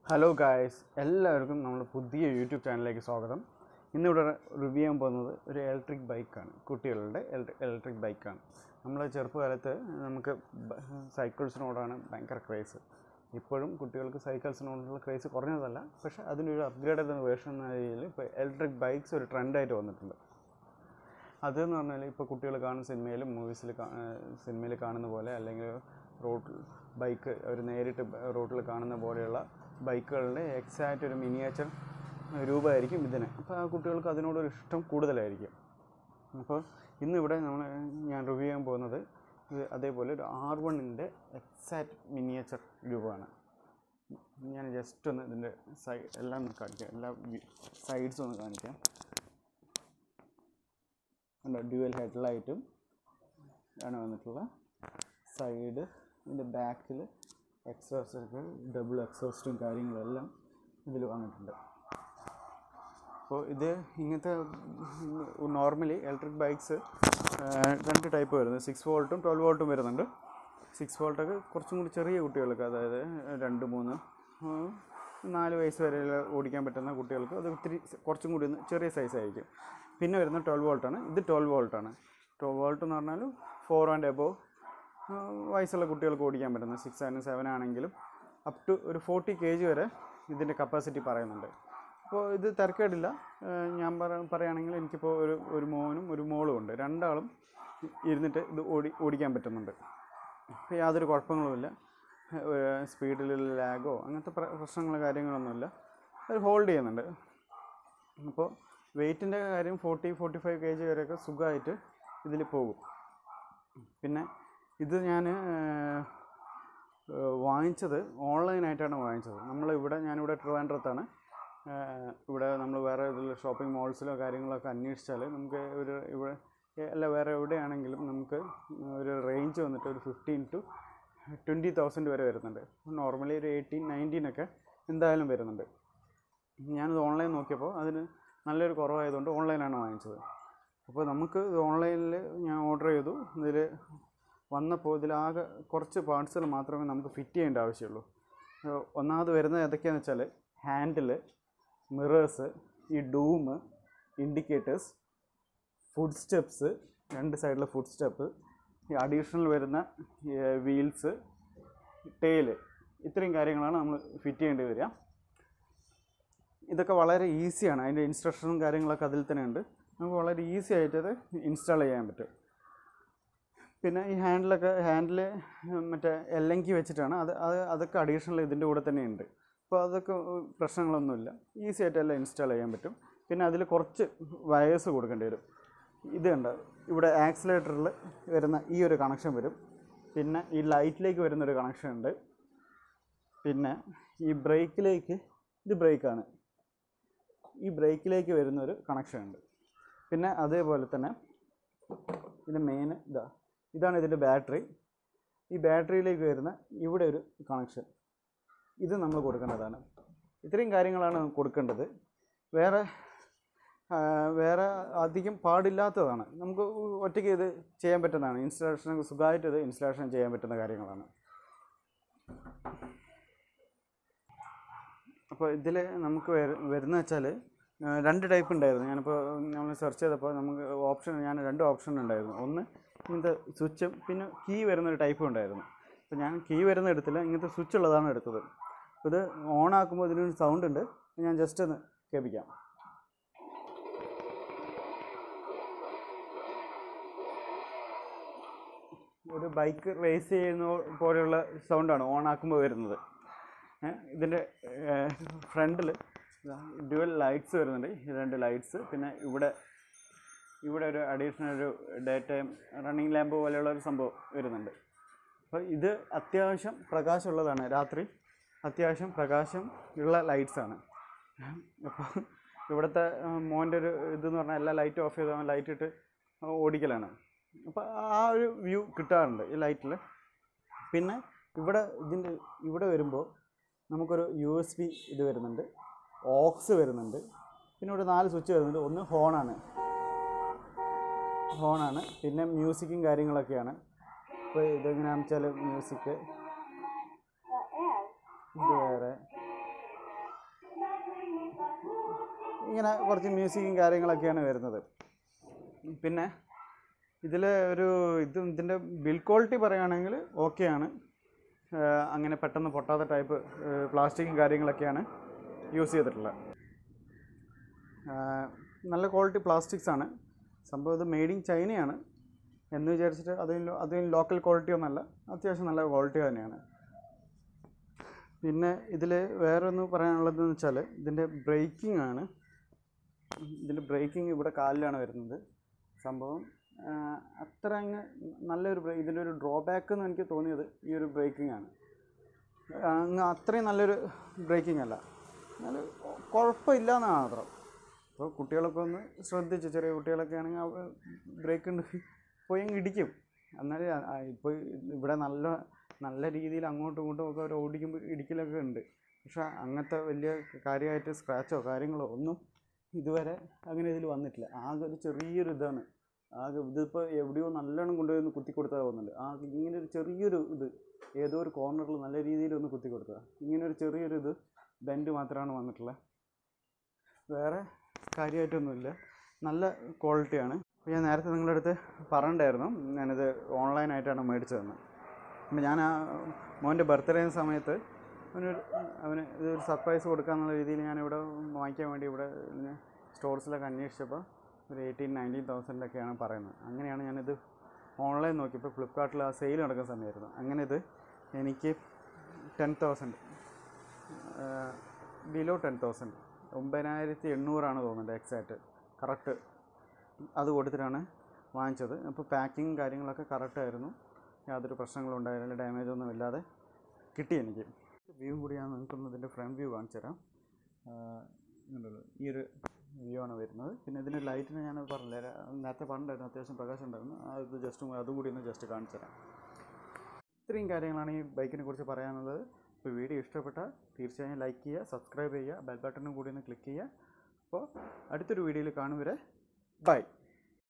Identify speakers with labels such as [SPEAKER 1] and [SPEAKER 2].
[SPEAKER 1] Hello guys എല്ലാവർക്കും നമ്മുടെ പുതിയ യൂട്യൂബ് ചാനലിലേക്ക് സ്വാഗതം ഇന്നിവിടെ റിവ്യൂ ചെയ്യാൻ പോകുന്നത് ഒരു ഇലക്ട്രിക് ബൈക്കാണ് കുട്ടികളുടെ ഇലക്ട്രിക് ബൈക്കാണ് നമ്മൾ ചെറുപ്പകാലത്ത് നമുക്ക് ബ- സൈക്കിൾസിനോടാണ് ഭയങ്കര ക്രേസ് ഇപ്പോഴും കുട്ടികൾക്ക് സൈക്കിൾസിനോടുള്ള ക്രേസ് കുറഞ്ഞതല്ല പക്ഷേ അതിനൊരു അപ്ഗ്രേഡഡ് വേർഷൻ എന്ന രീതിയിൽ ഇപ്പോൾ ഇലക്ട്രിക് ബൈക്സ് ഒരു ട്രെൻഡായിട്ട് വന്നിട്ടുണ്ട് അതെന്ന് പറഞ്ഞാൽ ഇപ്പോൾ കുട്ടികൾ കാണുന്ന സിനിമയിലും മൂവീസിൽ സിനിമയിൽ കാണുന്ന പോലെ അല്ലെങ്കിൽ റോഡിൽ ബൈക്ക് അവർ നേരിട്ട് റോഡിൽ കാണുന്ന പോലെയുള്ള ബൈക്കുകളുടെ എക്സാക്റ്റ് ഒരു മിനിയേച്ചർ രൂപമായിരിക്കും ഇതിന് അപ്പോൾ ആ കുട്ടികൾക്ക് അതിനോടൊരു ഇഷ്ടം കൂടുതലായിരിക്കും അപ്പോൾ ഇന്നിവിടെ നമ്മൾ ഞാൻ റിവ്യൂ ചെയ്യാൻ പോകുന്നത് ഇത് അതേപോലെ ഒരു ആർ വണ്ണിൻ്റെ എക്സാക്റ്റ് മിനിയേച്ചർ രൂപമാണ് ഞാൻ ജസ്റ്റ് ഒന്ന് ഇതിൻ്റെ സൈ എല്ലാം ഒന്ന് കാണിക്കാം എല്ലാ സൈഡ്സും ഒന്ന് കാണിക്കാം ഉണ്ട് ഡ്യുവൽ ഹെഡ്ലൈറ്റും ആണ് വന്നിട്ടുള്ള സൈഡ് ഇതിൻ്റെ ബാക്കിൽ എക്സോസ്റ്റൊക്കെ ഡബിൾ എക്സോസ്റ്റും കാര്യങ്ങളെല്ലാം ഇതിൽ വന്നിട്ടുണ്ട് അപ്പോൾ ഇത് ഇങ്ങനത്തെ നോർമലി ഇലക്ട്രിക് ബൈക്സ് രണ്ട് ടൈപ്പ് വരുന്നത് സിക്സ് വോൾട്ടും ട്വൽവ് വോൾട്ടും വരുന്നുണ്ട് സിക്സ് വോൾട്ടൊക്കെ കുറച്ചും കൂടി ചെറിയ കുട്ടികൾക്ക് അതായത് രണ്ട് മൂന്ന് ആ, നാല് വയസ്സ് വരെ ഓടിക്കാൻ പറ്റുന്ന കുട്ടികൾക്ക് അത് ഒത്തിരി കുറച്ചും കൂടി ഒന്ന് ചെറിയ സൈസ് ആയിരിക്കും പിന്നെ വരുന്ന ട്വൽവ് വോൾട്ടാണ് ഇത് ട്വൽവ് വോൾട്ടാണ് ട്വൽവ് വോൾട്ട് എന്ന് പറഞ്ഞാൽ ഫോർ ആൻഡ് എബോവ് വയസ്സുള്ള കുട്ടികൾക്ക് ഓടിക്കാൻ പറ്റുന്ന സിക്സ് ആൻഡ് സെവൻ ആണെങ്കിലും അപ് ടു ഒരു ഫോർട്ടി കെ ജി വരെ ഇതിൻ്റെ കപ്പാസിറ്റി പറയുന്നുണ്ട് അപ്പോൾ ഇത് തിരക്കേടില്ല ഏഹ് ഞാൻ പറ പറയുകയാണെങ്കിൽ എനിക്കിപ്പോൾ ഒരു ഒരു മോനും ഒരു മോളും ഉണ്ട് രണ്ടാളും ഇരുന്നിട്ട് ഇത് ഓടി ഓടിക്കാൻ പറ്റുന്നുണ്ട് അപ്പോൾ യാതൊരു കുഴപ്പങ്ങളുമില്ല സ്പീഡിൽ ലാഗോ അങ്ങനത്തെ പ്ര- പ്രശ്നങ്ങളോ കാര്യങ്ങളൊന്നുമില്ല അത് ഹോൾഡ് ചെയ്യുന്നുണ്ട് അപ്പോൾ വെയ്റ്റിൻ്റെ കാര്യം forty forty five K G വരെയൊക്കെ സുഖമായിട്ട് ഇതിൽ പോകും പിന്നെ ഇത് ഞാൻ വാങ്ങിച്ചത് ഓൺലൈനായിട്ടാണ് വാങ്ങിച്ചത് നമ്മളിവിടെ ഞാനിവിടെ ട്രിവാൻഡ്രത്താണ് ഏഹ് ഇവിടെ നമ്മൾ വേറെ ഇതിൽ ഷോപ്പിംഗ് മോൾസിലോ കാര്യങ്ങളൊക്കെ അന്വേഷിച്ചാൽ നമുക്ക് ഒരു ഇവിടെ അല്ല വേറെ എവിടെയാണെങ്കിലും നമുക്ക് ഒരു റേഞ്ച് വന്നിട്ട് ഒരു ഫിഫ്റ്റീൻ ടു ട്വൻറ്റി തൗസൻഡ് വരെ വരുന്നുണ്ട് നോർമലി ഒരു എയ്റ്റീൻ നയൻറ്റീനൊക്കെ എന്തായാലും വരുന്നുണ്ട് ഞാനിത് ഓൺലൈൻ നോക്കിയപ്പോൾ അതിന് നല്ലൊരു കുറവായതുകൊണ്ട് ഓൺലൈനാണ് വാങ്ങിച്ചത് അപ്പോൾ നമുക്ക് ഇത് ഓൺലൈനിൽ ഞാൻ ഓർഡർ ചെയ്തു ഇതിൽ വന്നപ്പോൾ ഇതിലാകെ കുറച്ച് പാർട്സുകൾ മാത്രമേ നമുക്ക് ഫിറ്റ് ചെയ്യേണ്ട ആവശ്യമുള്ളൂ ഏഹ് ഒന്നാമത് വരുന്നത് ഏതൊക്കെയാണെന്ന് വെച്ചാൽ ഹാൻഡിൽ മിറേഴ്സ് ഈ ഡൂമ് ഇൻഡിക്കേറ്റേഴ്സ് ഫുഡ് സ്റ്റെപ്സ് രണ്ട് സൈഡിലെ ഫുഡ് സ്റ്റെപ്പ് ഈ അഡീഷണൽ വരുന്ന വീൽസ് ടെയില് ഇത്രയും കാര്യങ്ങളാണ് നമ്മൾ ഫിറ്റ് ചെയ്യേണ്ടി വരിക ഇതൊക്കെ വളരെ ഈസിയാണ് അതിൻ്റെ ഇൻസ്ട്രക്ഷനും കാര്യങ്ങളൊക്കെ അതിൽ തന്നെ ഉണ്ട് നമുക്ക് വളരെ ഈസി ആയിട്ട് അത് ഇൻസ്റ്റാൾ ചെയ്യാൻ പറ്റും പിന്നെ ഈ ഹാൻഡിലൊക്കെ ഹാൻഡിൽ മറ്റേ എല്ലങ്കി വെച്ചിട്ടാണ് അത് അത് അതൊക്കെ അഡീഷണൽ ഇതിൻ്റെ കൂടെ തന്നെ ഉണ്ട് അപ്പോൾ അതൊക്കെ ഉം, പ്രശ്നങ്ങളൊന്നുമില്ല ഈസി ആയിട്ട് എല്ലാം ഇൻസ്റ്റാൾ ചെയ്യാൻ പറ്റും പിന്നെ അതിൽ കുറച്ച് വയേഴ്സ് കൊടുക്കേണ്ടി വരും ഇത് കണ്ട ഇവിടെ ആക്സിലേറ്ററിൽ വരുന്ന ഈ ഒരു കണക്ഷൻ വരും പിന്നെ ഈ ലൈറ്റിലേക്ക് വരുന്നൊരു കണക്ഷൻ ഉണ്ട് പിന്നെ ഈ ബ്രേക്കിലേക്ക് ഇത് ബ്രേക്കാണ് ഈ ബ്രേക്കിലേക്ക് വരുന്നൊരു കണക്ഷൻ ഉണ്ട് പിന്നെ അതേപോലെ തന്നെ ഇതിൻ്റെ മെയിൻ ഇതാ ഇതാണ് ഇതിൻ്റെ ബാറ്ററി ഈ ബാറ്ററിയിലേക്ക് വരുന്ന ഇവിടെ ഒരു കണക്ഷൻ ഇത് നമ്മൾ കൊടുക്കേണ്ടതാണ് ഇത്രയും കാര്യങ്ങളാണ് നമുക്ക് കൊടുക്കേണ്ടത് വേറെ ആ, വേറെ അധികം പാടില്ലാത്തതാണ് നമുക്ക് ഒറ്റയ്ക്ക് ഇത് ചെയ്യാൻ പറ്റുന്നതാണ് ഇൻസ്റ്റാളേഷൻ സുഖമായിട്ട് ഇത് ഇൻസ്റ്റാളേഷൻ ചെയ്യാൻ പറ്റുന്ന കാര്യങ്ങളാണ് അപ്പോൾ ഇതിൽ നമുക്ക് വരു- വരുന്ന വെച്ചാൽ രണ്ട് ടൈപ്പ് ഉണ്ടായിരുന്നു ഞാനിപ്പോൾ നമ്മൾ സെർച്ച് ചെയ്തപ്പോൾ നമുക്ക് ഓപ്ഷൻ ഞാൻ രണ്ട് ഓപ്ഷൻ ഉണ്ടായിരുന്നു ഒന്ന് ഇങ്ങനത്തെ സ്വിച്ചും പിന്നെ കീ വരുന്നൊരു ടൈപ്പും ഉണ്ടായിരുന്നു അപ്പോൾ ഞാൻ കീ വരുന്ന എടുത്തില്ല ഇങ്ങനത്തെ സ്വിച്ച് ഉള്ളതാണ് എടുത്തത് അപ്പോൾ ഇത് ഓൺ ആക്കുമ്പോൾ ഇതിനൊരു സൗണ്ട് ഉണ്ട് ഞാൻ ജസ്റ്റ് ഒന്ന് കേൾപ്പിക്കാം ഒരു ബൈക്ക് റേസ് ചെയ്യുന്ന പോലെയുള്ള സൗണ്ടാണ് ഓൺ ആക്കുമ്പോൾ വരുന്നത് ഏ, ഇതിൻ്റെ ഫ്രണ്ടിൽ ഡ്യുവൽ ലൈറ്റ്സ് വരുന്നുണ്ട് ഈ രണ്ട് ലൈറ്റ്സ് പിന്നെ ഇവിടെ ഇവിടെ ഒരു അഡീഷണൽ ഒരു ഡേ ടൈം റണ്ണിങ് ലാമ്പ് പോലെയുള്ള ഒരു സംഭവം വരുന്നുണ്ട് അപ്പോൾ ഇത് അത്യാവശ്യം പ്രകാശമുള്ളതാണ് രാത്രി അത്യാവശ്യം പ്രകാശം ഉള്ള ലൈറ്റ്സാണ് അപ്പോൾ ഇവിടുത്തെ ആ, മോൻ്റെ ഒരു ഇതെന്ന് പറഞ്ഞാൽ എല്ലാ ലൈറ്റും ഓഫ് ചെയ്ത് ലൈറ്റ് ഇട്ട് ഓടിക്കലാണ് അപ്പോൾ ആ ഒരു വ്യൂ കിട്ടാറുണ്ട് ഈ ലൈറ്റിൽ പിന്നെ ഇവിടെ ഇതിൻ്റെ ഇവിടെ വരുമ്പോൾ നമുക്കൊരു യു എസ് ബി ഇത് വരുന്നുണ്ട് ഓക്സ് വരുന്നുണ്ട് പിന്നെ ഇവിടെ നാല് സ്വിച്ച് വരുന്നുണ്ട് ഒന്ന് ഹോണാണ് ഹോണാണ് പിന്നെ മ്യൂസിക്കും കാര്യങ്ങളൊക്കെയാണ് ഇപ്പോൾ ഇതെങ്ങനെയാണെന്ന് വെച്ചാൽ മ്യൂസിക് ഇത് വേറെ ഇങ്ങനെ കുറച്ച് മ്യൂസിക്കും കാര്യങ്ങളൊക്കെയാണ് വരുന്നത് പിന്നെ ഇതിൽ ഒരു ഇത് ഇതിൻ്റെ ബിൽ ക്വാളിറ്റി പറയുകയാണെങ്കിൽ ഓക്കെയാണ് അങ്ങനെ പെട്ടെന്ന് പൊട്ടാത്ത ടൈപ്പ് പ്ലാസ്റ്റിക്കും കാര്യങ്ങളൊക്കെയാണ് യൂസ് ചെയ്തിട്ടുള്ളത് ആ, നല്ല ക്വാളിറ്റി പ്ലാസ്റ്റിക്സ് ആണ് സംഭവം ഇത് മെയ്ഡ് ഇൻ ചൈനയാണ് എന്ന് വിചാരിച്ചിട്ട് അതിന് അതിന് ലോക്കൽ ക്വാളിറ്റി ഒന്നല്ല അത്യാവശ്യം നല്ല ക്വാളിറ്റി തന്നെയാണ് പിന്നെ ഇതിൽ വേറെ ഒന്ന് പറയാനുള്ളതെന്ന് വെച്ചാൽ ഇതിൻ്റെ ബ്രേക്കിംഗ് ആണ് ഇതിൻ്റെ ബ്രേക്കിംഗ് ഇവിടെ കാലിലാണ് വരുന്നത് സംഭവം ആ, അത്ര അങ്ങ് നല്ലൊരു ബ്രേ ഇതിൻ്റെ ഒരു ഡ്രോബാക്ക് എന്ന് എനിക്ക് തോന്നിയത് ഈ ഒരു ബ്രേക്കിംഗ് ആണ് അങ്ങ് അത്രയും നല്ലൊരു ബ്രേക്കിംഗ് അല്ല എന്നാൽ കുഴപ്പമില്ല എന്നാണ് മാത്രം അപ്പോൾ കുട്ടികളൊക്കെ ഒന്ന് ശ്രദ്ധിച്ച് ചെറിയ കുട്ടികളൊക്കെ ആണെങ്കിൽ ബ്രേക്ക് ഉണ്ട് പോയി അങ്ങ് ഇടിക്കും എന്നാലും ഇപ്പോൾ ഇവിടെ നല്ല നല്ല രീതിയിൽ അങ്ങോട്ടും ഇങ്ങോട്ടും ഒക്കെ അവർ ഓടിക്കുമ്പോൾ ഇടിക്കലൊക്കെ ഉണ്ട് പക്ഷെ അങ്ങനത്തെ വലിയ കാര്യമായിട്ട് സ്ക്രാച്ചോ കാര്യങ്ങളോ ഒന്നും ഇതുവരെ അങ്ങനെ ഇതിൽ വന്നിട്ടില്ല ആകെ ഒരു ചെറിയൊരു ഇതാണ് ആകെ ഇതിപ്പോൾ എവിടെയോ നല്ലോണം കൊണ്ടുപോയി ഒന്ന് കുത്തി കൊടുത്താൽ തോന്നുന്നുണ്ട് ആ ഇങ്ങനെ ഒരു ചെറിയൊരു ഇത് ഏതോ ഒരു കോർണറിൽ നല്ല രീതിയിൽ ഒന്ന് കുത്തി കൊടുത്തതാണ് ഇങ്ങനെ ഒരു ചെറിയൊരു ഇത് ബെൻഡ് മാത്രമാണ് വന്നിട്ടുള്ളത് വേറെ കാര്യമായിട്ടൊന്നുമില്ല നല്ല ക്വാളിറ്റിയാണ് അപ്പോൾ ഞാൻ നേരത്തെ നിങ്ങളുടെ അടുത്ത് പറഞ്ഞിട്ടുണ്ടായിരുന്നു ഞാനിത് ഓൺലൈനായിട്ടാണ് മേടിച്ചതെന്ന് അപ്പോൾ ഞാൻ ആ മോൻ്റെ ബർത്ത്ഡേ സമയത്ത് അവനൊരു അവന് ഇതൊരു സർപ്രൈസ് കൊടുക്കാന്നുള്ള രീതിയിൽ ഞാനിവിടെ വാങ്ങിക്കാൻ വേണ്ടി ഇവിടെ സ്റ്റോർസിലൊക്കെ അന്വേഷിച്ചപ്പോൾ ഒരു എയ്റ്റീൻ നയൻറ്റീൻ തൗസൻഡൊക്കെയാണ് പറയുന്നത് അങ്ങനെയാണ് ഞാനിത് ഓൺലൈൻ നോക്കിയപ്പോൾ ഫ്ലിപ്കാർട്ടിൽ ആ സെയിൽ നടക്കുന്ന സമയമായിരുന്നു അങ്ങനെ ഇത് എനിക്ക് ten thousand below ten thousand ഒമ്പതിനായിരത്തി എണ്ണൂറാണ് തോന്നുന്നത് എക്സാക്റ്റ് കറക്റ്റ് അത് കൊടുത്തിട്ടാണ് വാങ്ങിച്ചത് അപ്പോൾ പാക്കിങ് കാര്യങ്ങളൊക്കെ കറക്റ്റായിരുന്നു യാതൊരു പ്രശ്നങ്ങളും ഉണ്ടായിരുന്നില്ല ഡാമേജ് ഒന്നും ഇല്ലാതെ കിട്ടി എനിക്ക് വ്യൂ കൂടി ഞാൻ നിങ്ങൾക്കൊന്ന് ഇതിൻ്റെ ഫ്രണ്ട് വ്യൂ കാണിച്ചു തരാം ആഹ് ഇങ്ങനെയുള്ളത്. ഈ ഒരു വ്യൂ ആണ് വരുന്നത് പിന്നെ ഇതിൻ്റെ ലൈറ്റിന് ഞാൻ പറഞ്ഞില്ല ര- നേരത്തെ പറഞ്ഞിട്ടുണ്ടായിരുന്നു അത്യാവശ്യം പ്രകാശം ഉണ്ടായിരുന്നു ആ ഇത് ജസ്റ്റ് അതും കൂടി ഒന്ന് ജസ്റ്റ് കാണിച്ചു തരാം ഇത്രയും കാര്യങ്ങളാണ് ഈ ബൈക്കിനെ കുറിച്ച് പറയാനുള്ളത് ഇപ്പോൾ വീഡിയോ ഇഷ്ടപ്പെട്ടാൽ തീർച്ചയായും ലൈക്ക് ചെയ്യുക സബ്സ്ക്രൈബ് ചെയ്യുക ബെൽ ബട്ടണും കൂടി ഒന്ന് ക്ലിക്ക് ചെയ്യുക അപ്പോൾ അടുത്തൊരു വീഡിയോയിൽ കാണും വരെ ബൈ